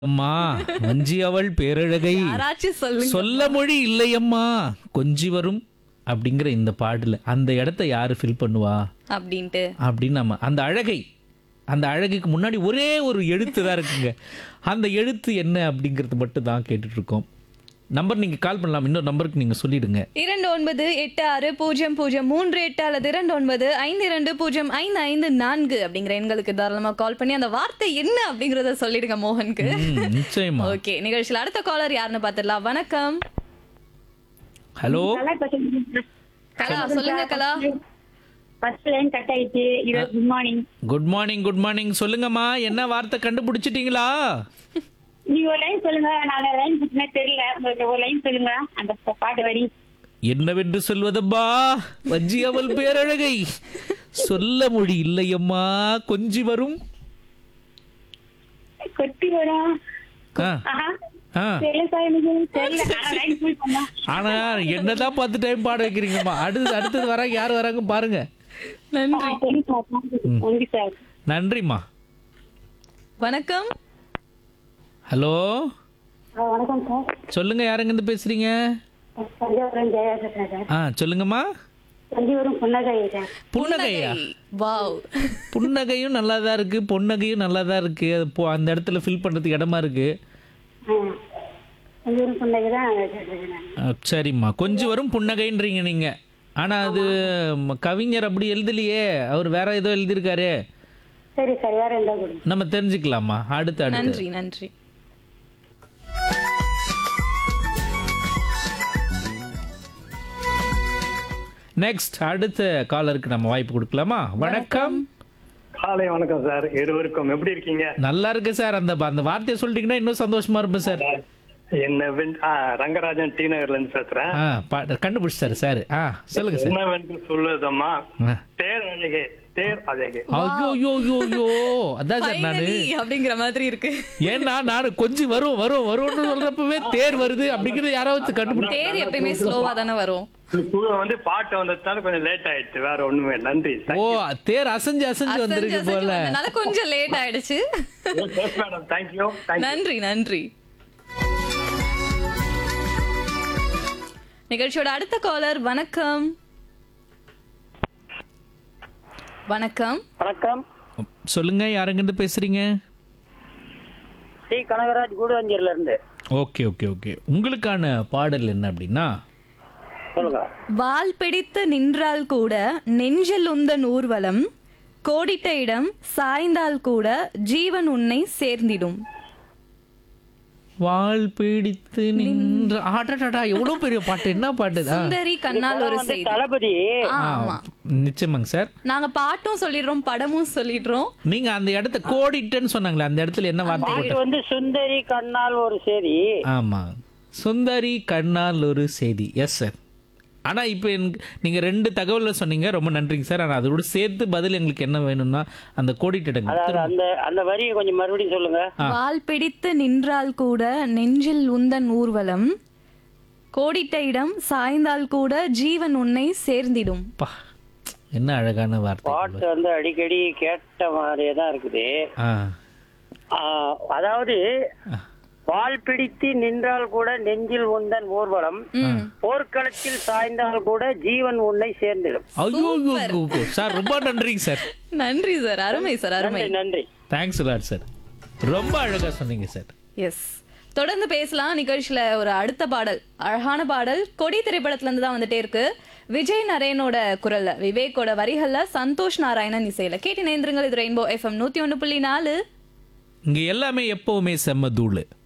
அம்மா வஞ்சி அவள் பேரழகை யாராச்சும் சொல்லுங்க சொல்ல மொழி இல்லையம்மா கொஞ்சி வரும் அப்படிங்கிற இந்த பாடல அந்த இடத்த யாரு ஃபில் பண்ணுவா அப்படின்ட்டு அப்படின்னு நம்ம அந்த அழகை அந்த அழகுக்கு முன்னாடி ஒரே ஒரு எழுத்து தான் இருக்குங்க அந்த எழுத்து என்ன அப்படிங்கிறது மட்டும் தான் கேட்டுட்டு இருக்கோம் நம்பர் நீங்க கால் பண்ணலாம் இன்னொரு நம்பருக்கு நீங்க சொல்லிடுங்க இரண்டு ஒன்பது எட்டு ஆறு பூஜ்ஜியம் பூஜ்ஜியம் மூன்று எட்டு அல்லது இரண்டு ஒன்பது ஐந்து இரண்டு பூஜ்ஜியம் ஐந்து ஐந்து நான்கு அப்படிங்கிற எண்களுக்கு தாராளமா கால் பண்ணி அந்த வார்த்தை என்ன அப்படிங்கறத சொல்லிடுங்க மோகனுக்கு ம், நிச்சயமா ஓகே நிகழ்ச்சியில் அடுத்த காலர் யாருன்னு பார்த்துடலாம் வணக்கம் ஹலோ கலா சொல்லுங்க கலா ஃபர்ஸ்ட் லைன் கட் ஆயிடுச்சு இது good morning good morning good morning சொல்லுங்கம்மா என்ன வார்த்தை கண்டுபிடிச்சிட்டீங்களா நீங்க ஒரு லைன் சொல்லுங்க நான் லைன் புட்டுனே தெரியல உங்களுக்கு ஒரு லைன் சொல்லுங்க அந்த பாட்டு வரி என்னவென்று சொல்வதப்பா வஞ்சி அவள் பேரழகை சொல்ல மொழி இல்லையம்மா கொஞ்சி வரும் கொட்டி வரும் ஆ, ஆஹா ஆ. தெரியல சார் எனக்கு தெரியல ஆனா லைன் ஃபுல் பண்ணா ஆனா என்னதான் பத்து டைம் பாட வைக்கிறீங்கம்மா அடுத்து அடுத்தது வராங்க யார் வராங்க பாருங்க நன்றி சரி சார் நன்றி சார் நன்றிம்மா வணக்கம் ஹலோ ஆ, வணக்கம் சார் சொல்லுங்க யாருங்க இருந்து பேசுறீங்க தஞ்சாவூரம் ஜெயா பேசுறேன் சார் ஆ சொல்லுங்கம்மா தஞ்சாவூரும் புன்னகை சார் புன்னகையா வாவ் புன்னகையும் நல்லா தான் இருக்கு பொன்னகையும் நல்லா தான் இருக்கு அது போ அந்த இடத்துல ஃபில் பண்றதுக்கு இடமா இருக்கு ஆ. தஞ்சாவூரும் புன்னகை தான் கேட்டிருக்கேன் நான். ஆ, சரிம்மா கொஞ்சம் வரும் புன்னகைன்றீங்க நீங்க ஆனா அது ம, கவிஞர் அப்படி எழுதலையே அவர் வேற ஏதோ எழுதியிருக்காரு சரி சார் வேற எந்த கொடுங்க நம்ம தெரிஞ்சுக்கலாமா அடுத்து அடுத்து நன்றி நன்றி நெக்ஸ்ட் அடுத்த காலருக்கு நம்ம வாய்ப்பு கொடுக்கலாமா வணக்கம் காலை வணக்கம் சார் இருவருக்கும் எப்படி இருக்கீங்க நல்லா இருக்கு சார் அந்த அந்த வார்த்தையை சொல்லிட்டீங்கன்னா இன்னும் சந்தோஷமா இருப்பேன் சார் என்ன வென்- ஆ, ரங்கராஜன் டி நகர்ல இருந்து பேசுறேன் ஆ பா- கண்டுபிடிச்சிட்டாரு சார் ஆ சொல்லுங்க சார் என்னவென்று சொல்லுவதம்மா ஆ. தேர் அழகே தேர் அழகே ஐயோ ஐயோ ஐயோ ஐயோ அதான் சார் நானு Finally அப்படிங்கிற மாதிரி இருக்கு ஏன்னா நான் கொஞ்சம் வரும் வரும் வரும்னு சொல்றப்பவே தேர் வருது அப்படிங்கறது யாராவது கண்டுபிடி தேர் எப்பயுமே ஸ்லோவா தானே வரும் கூட வந்து பாட்டு வந்ததுனால கொஞ்சம் லேட் ஆயிடுச்சு வேற ஒண்ணுமே நன்றி ஓ தேர் அசைஞ்சு அசைஞ்சு அசஞ்சு வந்திருக்கு அசஞ்சு போல வந்தனால கொஞ்சம் லேட் ஆயிடுச்சு மேடம் தேங்க்யூ தேங்க்யூ நன்றி நன்றி நிகழ்ச்சியோட அடுத்த காலர் வணக்கம் வணக்கம் வணக்கம் சொல்லுங்க யாருங்கிட்ட பேசுறீங்க டி கனகராஜ் கூடுவஞ்சூர்ல இருந்து ஓகே ஓகே ஓகே உங்களுக்கான பாடல் என்ன அப்படின்னா சொல்லுங்க வால் பிடித்து நின்றால் கூட நெஞ்சில் உந்தன் ஊர்வலம் கோடிட்ட இடம் சாய்ந்தால் கூட ஜீவன் உன்னை சேர்ந்திடும் வாள் பிடித்து நின்ற ஆடாடா எவ்வளவு பெரிய பாட்டு என்ன பாட்டு இது? ஆ. சுந்தரி கண்ணால் ஒரு வந்து செய்தி தளபதி ஆ, ஆ, ஆமா நிச்சயமாங்க சார் நாங்க பாட்டும் சொல்லிடுறோம் படமும் சொல்லிடுறோம் நீங்க அந்த இடத்த கோடிட்டேன்னு சொன்னாங்களே அந்த இடத்துல என்ன வார்த்தை இது போட்ட வந்து சுந்தரி கண்ணால் ஒரு சேரி ஆமா சுந்தரி கண்ணால் ஒரு செய்தி எஸ் சார் ஆனா இப்போ எனக்கு நீங்க ரெண்டு தகவலை சொன்னீங்க ரொம்ப நன்றிங்க சார் ஆனா அதோட சேர்த்து பதில் எங்களுக்கு என்ன வேணும்னா அந்த கோடிட்டங்க அதாவது அந்த அந்த வரியை கொஞ்சம் மறுபடியும் சொல்லுங்க வால் பிடித்து நின்றால் கூட நெஞ்சில் உந்தன் ஊர்வலம் கோடிட்ட இடம் சாய்ந்தால் கூட ஜீவன் உன்னை சேர்ந்திடும் பா என்ன அழகான வார்த்தை பாட்டு வந்து அடிக்கடி கேட்ட மாதிரியே தான் இருக்குது ஆ ஆ, அதாவது வால் பிடித்து நின்றால் கூட நெஞ்சில் உந்தன் ஊர்வலம் ம். போர்க்களத்தில் சாய்ந்தால் கூட ஜீவன் உன்னை சேர்ந்திடும் ஐயோ ஐயோ, ஐயோ, ஐயோ. சார் ரொம்ப நன்றிங்க சார் நன்றி சார் அருமை சார் அருமை நன்றி நன்றி தேங்க்ஸ் லாட் சார் ரொம்ப அழகா சொன்னீங்க சார் எஸ் தொடர்ந்து பேசலாம் நிகழ்ச்சியில ஒரு அடுத்த பாடல் அழகான பாடல் கொடி திரைப்படத்துல இருந்து தான் வந்துட்டே இருக்கு விஜய் நரேனோட குரல்ல விவேக்கோட வரிகள்ல சந்தோஷ் நாராயணன் இசையில கேட்டு நேந்திரங்கள் இது ரெயின்போ எஃப்எம் நூத்தி ஒண்ணு புள்ளி நாலு இங்க எல்லாமே எப்பவுமே செம்ம தூளு